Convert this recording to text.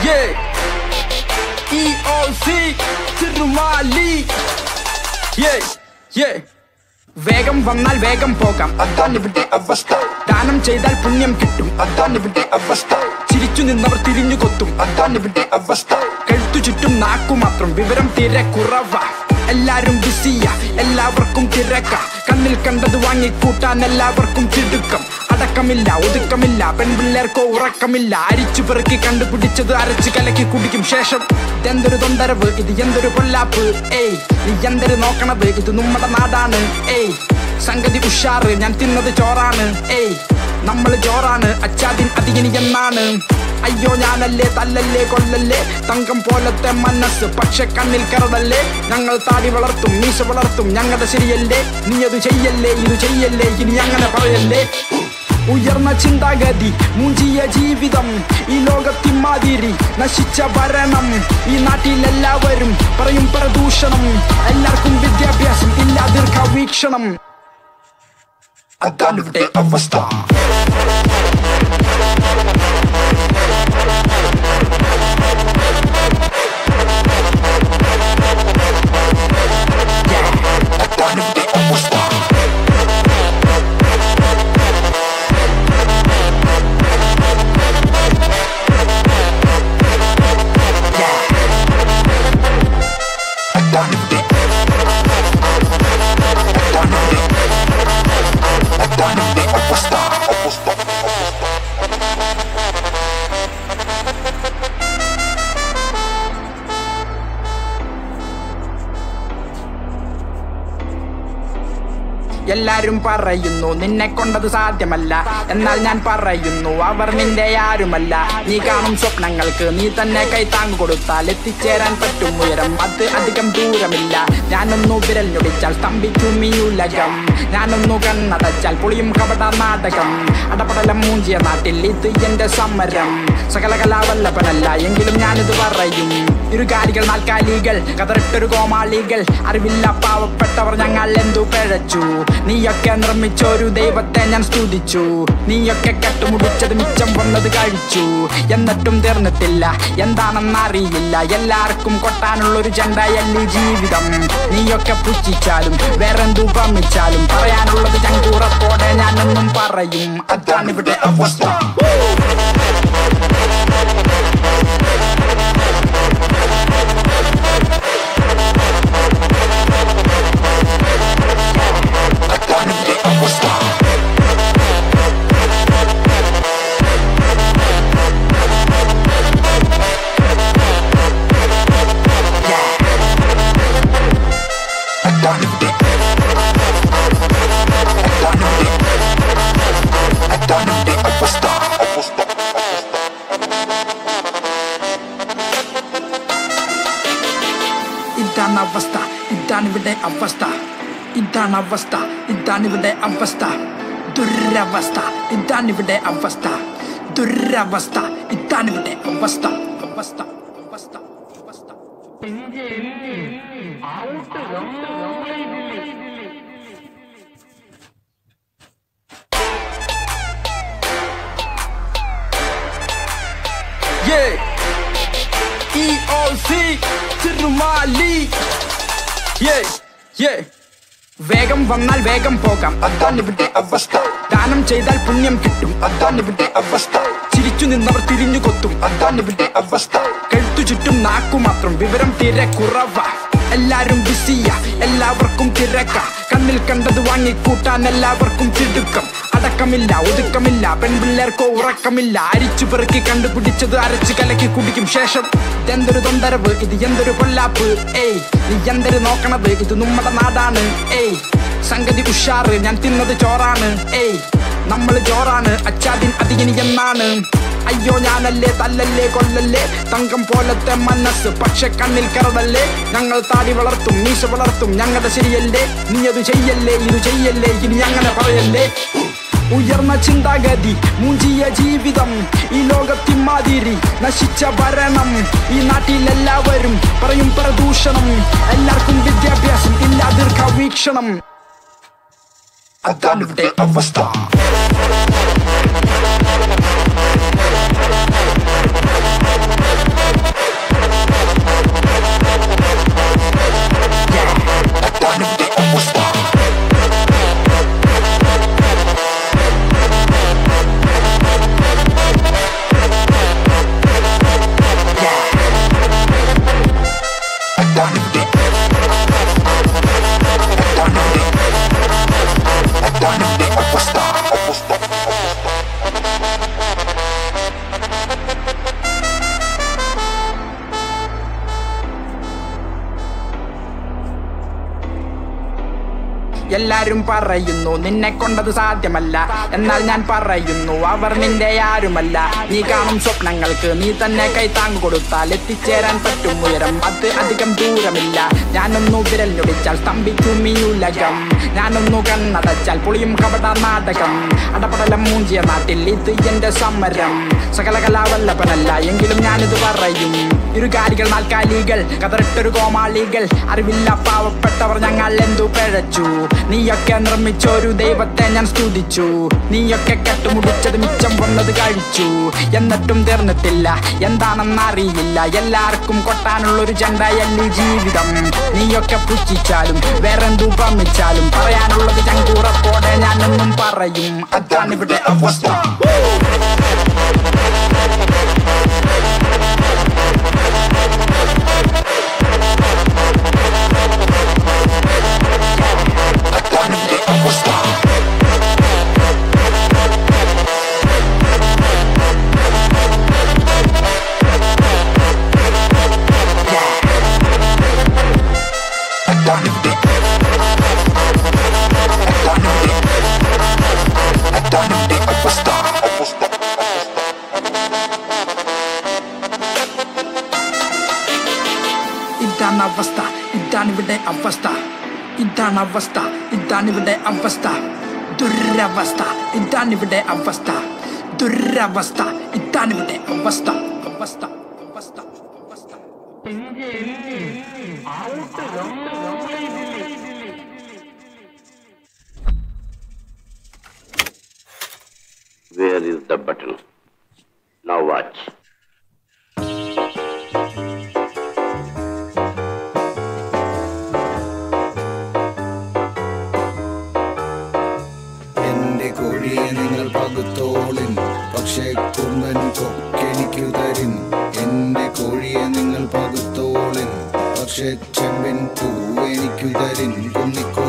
Yeah. EOC തിരുമാലി Yeah. Yeah. വേഗം വന്നാൽ വേഗം പോകാം അതാണ് ഇവിടെ അവസ്ഥ ദാനം ചെയ്താൽ പുണ്യം കിട്ടും അതാണ് ഇവിടെ അവസ്ഥ ചിരിച്ചു നിന്നവർ തിരിഞ്ഞു കൊത്തും അതാണ് ഇവിടെ അവസ്ഥ കഴുത്തു ചുറ്റും നാക്കു മാത്രം വിവരം തീരെ കുറവ എല്ലാരും ബിസിയ എല്ലാവർക്കും തിരക്ക കണ്ണിൽ കണ്ടത് വാങ്ങിക്കൂട്ടാൻ എല്ലാവർക്കും തിടുക്കം അടക്കമില്ല ഒതുക്കമില്ല പെൺപിള്ളേർക്കോ ഉറക്കമില്ല അരിച്ചു പെറുക്കി കണ്ടുപിടിച്ചത് അരച്ച് കലക്കി കുടിക്കും ശേഷം ഇതെന്തൊരു തൊണ്ടരവ് ഇത് എന്തൊരു പൊല്ലാപ്പ് ഏയ് നീ എന്തൊരു നോക്കണത് ഇത് നമ്മുടെ നാടാണ് ഏയ് സംഗതി ഉഷാറ് ഞാൻ തിന്നത് ചോറാണ് ഏയ് നമ്മൾ ജോറാണ് അച്ചാദിൻ അതിനി എന്നാണ് അയ്യോ ഞാനല്ലേ തല്ലല്ലേ കൊല്ലല്ലേ തങ്കം പോലത്തെ മനസ്സ് പക്ഷെ കണ്ണിൽ കരടല്ലേ ഞങ്ങൾ താടി വളർത്തും മീശ വളർത്തും ഞങ്ങളുടെ ശരിയല്ലേ നീ അത് ചെയ്യല്ലേ ഇത് ചെയ്യല്ലേ ഇനി അങ്ങനെ പറയല്ലേ ഉയർന്ന ചിന്താഗതി മൂഞ്ചിയ ജീവിതം ഈ ലോകത്തിമാതിരി നശിച്ച ഭരണം ഈ നാട്ടിലെല്ലാവരും പറയും പ്രദൂഷണം എല്ലാവർക്കും വിദ്യാഭ്യാസം ഇല്ല ദീർഘവീക്ഷണം അതാണ് ഇവിടെ അവസ്ഥ അതാണ് ഇവിടെ അവസ്ഥ അതാണ് ഇവിടെ അതാണ് ഇവിടെ അതാണ് ഇവിടെ അവസ്ഥ അവസ്ഥ എല്ലാരും പറയുന്നു നിന്നെ കൊണ്ടത് സാധ്യമല്ല എന്നാൽ ഞാൻ പറയുന്നു അവർ നിന്റെ ആരുമല്ല നീ കാണും സ്വപ്നങ്ങൾക്ക് നീ തന്നെ കൈത്താങ്ങ് കൊടുത്താൽ എത്തിച്ചേരാൻ പറ്റും ഉയരം അത് അധികം ദൂരമില്ല ഞാനൊന്നു വിരൽ ഞൊടിച്ചാൽ സ്തംഭിക്കും ഈ ഉലകം ഞാനൊന്നു കണ്ണടച്ചാൽ പൊളിയും കപട നാടകം അടപടലം മൂഞ്ചിയ നാട്ടിൽ ഇത് എന്റെ സമരം സകല കലാവല്ലഭനല്ല എങ്കിലും ഞാനിത് പറയും ഇരുകാലികൾ നാൽക്കാലികൾ കതറിട്ടൊരു കോമാളികൾ അറിവില്ല പാവപ്പെട്ടവർ ഞങ്ങൾ എന്തു പിഴച്ചു നീയൊക്കെ നിർമ്മിച്ചൊരു ദൈവത്തെ ഞാൻ സ്തുതിച്ചു നീയൊക്കെ കെട്ടുമുടിച്ചത് മിച്ചം വന്നത് കഴിച്ചു എന്നിട്ടും തീർന്നിട്ടില്ല എന്താണെന്നറിയില്ല എല്ലാവർക്കും കൊട്ടാനുള്ളൊരു ചെണ്ടയല്ലി ജീവിതം നീയൊക്കെ പുച്ഛിച്ചാലും വേറെന്തു പമ്മിച്ചാലും പറയാനുള്ളത് ചങ്കൂറത്തോടെ ഞാനൊന്നും പറയും അതാണ് ഇവിടെ അവസ്ഥ അതാണ് ഇവിടെ അവസ്ഥ അതാണ് ഇവിടെ അതാണ് ഇവിടെ അതാണ് ഇവിടെ അവസ്ഥ അവസ്ഥ ഇതാണ് അവസ്ഥ ഇതാണ് ഇവിടെ അവസ്ഥ ഇതാണ് അവസ്ഥ ഇതാണ് ഇവിടെ അവസ്ഥ ദുരവസ്ഥ ഇതാണ് ഇവിടെ അവസ്ഥ ദുരവസ്ഥ ഇതാണ് ഇവിടെ അവസ്ഥ അവസ്ഥ അവസ്ഥ അവസ്ഥ Yeah. EOC തിരുമാലി Yeah. Yeah. വേഗം വന്നാൽ വേഗം പോകാം അതാണ് ഇവിടെ അവസ്ഥ ദാനം ചെയ്താൽ പുണ്യം കിട്ടും അതാണ് ഇവിടെ അവസ്ഥ ചിരിച്ചു നിന്നവർ തിരിഞ്ഞു കൊത്തും അതാണ് ഇവിടെ അവസ്ഥ കഴുത്തു ചുറ്റും നാക്കു മാത്രം വിവരം തീരെ കുറവ എല്ലാരും ബിസിയ എല്ലാവർക്കും തിരക്ക കണ്ണിൽ കണ്ടത് വാങ്ങിക്കൂട്ടാൻ എല്ലാവർക്കും തിടുക്കം അടക്കമില്ല ഒതുക്കമില്ല പെൺപിള്ളേർക്കോ ഉറക്കമില്ല അരിച്ചു പെറുക്കി കണ്ടുപിടിച്ചത് അരച്ച് കലക്കി കുടിക്കും ശേഷം ഇതെന്തൊരു തൊണ്ടരവ് ഇത് എന്തൊരു പൊല്ലാപ്പ് ഏയ് നീ എന്തൊരു നോക്കണത് ഇത് നമ്മുടെ നാടാണ് ഏയ് സംഗതി ഉഷാറ് ഞാൻ തിന്നത് ചോറാണ് ഏയ് നമ്മൾ ജോറാണ് അച്ചാദിൻ അതിനി എന്നാണ് അയ്യോ ഞാനല്ലേ തല്ലല്ലേ കൊല്ലല്ലേ തങ്കം പോലത്തെ മനസ്സ് പക്ഷെ കണ്ണിൽ കരടല്ലേ ഞങ്ങൾ താടി വളർത്തും മീശ വളർത്തും ഞങ്ങളുടെ ശരിയല്ലേ നീ അത് ചെയ്യല്ലേ ഇത് ചെയ്യല്ലേ ഇനി അങ്ങനെ പറയല്ലേ ഉയർന്ന ചിന്താഗതി മൂഞ്ചിയ ജീവിതം ഈ ലോകത്തിമാതിരി നശിച്ച ഭരണം ഈ നാട്ടിലെല്ലാവരും പറയും പ്രദൂഷണം എല്ലാവർക്കും വിദ്യാഭ്യാസം ഇല്ല ദീർഘവീക്ഷണം അതാണ് ഇവിടെ അവസ്ഥ എല്ലാരും പറയുന്നു നിന്നെ കൊണ്ടത് സാധ്യമല്ല എന്നാൽ ഞാൻ പറയുന്നു അവർ നിന്റെ ആരുമല്ല നീ കാണും സ്വപ്നങ്ങൾക്ക് നീ തന്നെ കൈത്താങ്ങ് കൊടുത്താൽ എത്തിച്ചേരാൻ പറ്റും ഉയരം അത് അധികം ദൂരമില്ല ഞാനൊന്നു വിരൽ ഞൊടിച്ചാൽ സ്തംഭിക്കും ഈ ഉലകം ഞാനൊന്നു കണ്ണടച്ചാൽ പൊളിയും കപട നാടകം അടപടലം മൂഞ്ചിയ നാട്ടിൽ ഇത് എന്റെ സമരം സകല കലാവല്ലഭനല്ല എങ്കിലും ഞാനിത് പറയും ഇരുകാലികൾ നാൽക്കാലികൾ കതറിട്ടൊരു കോമാളികൾ അറിവില്ല പാവപ്പെട്ടവർ ഞങ്ങൾ എന്തു പിഴച്ചു നീയൊക്കെ നിർമ്മിച്ചൊരു ദൈവത്തെ ഞാൻ സ്തുതിച്ചു നീയൊക്കെ കെട്ടുമുടിച്ചത് മിച്ചം വന്നത് കഴിച്ചു എന്നിട്ടും തീർന്നിട്ടില്ല എന്താണെന്ന് അറിയില്ല എല്ലാവർക്കും കൊട്ടാനുള്ളൊരു ചെണ്ടയല്ലി ജീവിതം നീയൊക്കെ പുച്ഛിച്ചാലും വേറെന്തു ഭ്രമിച്ചാലും പറയാനുള്ളത് ചങ്കൂറപ്പോടെ ഞാനൊന്നും പറയും അതാണിവിടെ അവസ്ഥ അതാണിവിടെ അവസ്ഥ അതാണിവിടെ അതാണിവിടെ അതാണിവിടെ അവസ്ഥ അവസ്ഥ ഇതാണ് അവസ്ഥ ഇതാണിവിടെ അവസ്ഥ ഇതാണ് അവസ്ഥ ഇതാണിവിടെ അവസ്ഥ ദുരവസ്ഥ ഇതാണിവിടെ അവസ്ഥ ദുരവസ്ഥ ഇതാണിവിടെ അവസ്ഥ അവസ്ഥ അവസ്ഥ അവസ്ഥ Where is the button? Now watch. എന്റെ കോഴിയെ നിങ്ങൾ പകുത്തോളിൻ പക്ഷേ കുമ്പൻ കൊക്കെനിക്കു തരിൻ എന്റെ കോഴിയെ നിങ്ങൾ പകുത്തോളിൻ പക്ഷേ ചെമ്പിൻ പൂവെനിക്കു തരിൻ കുന്നിക്കോ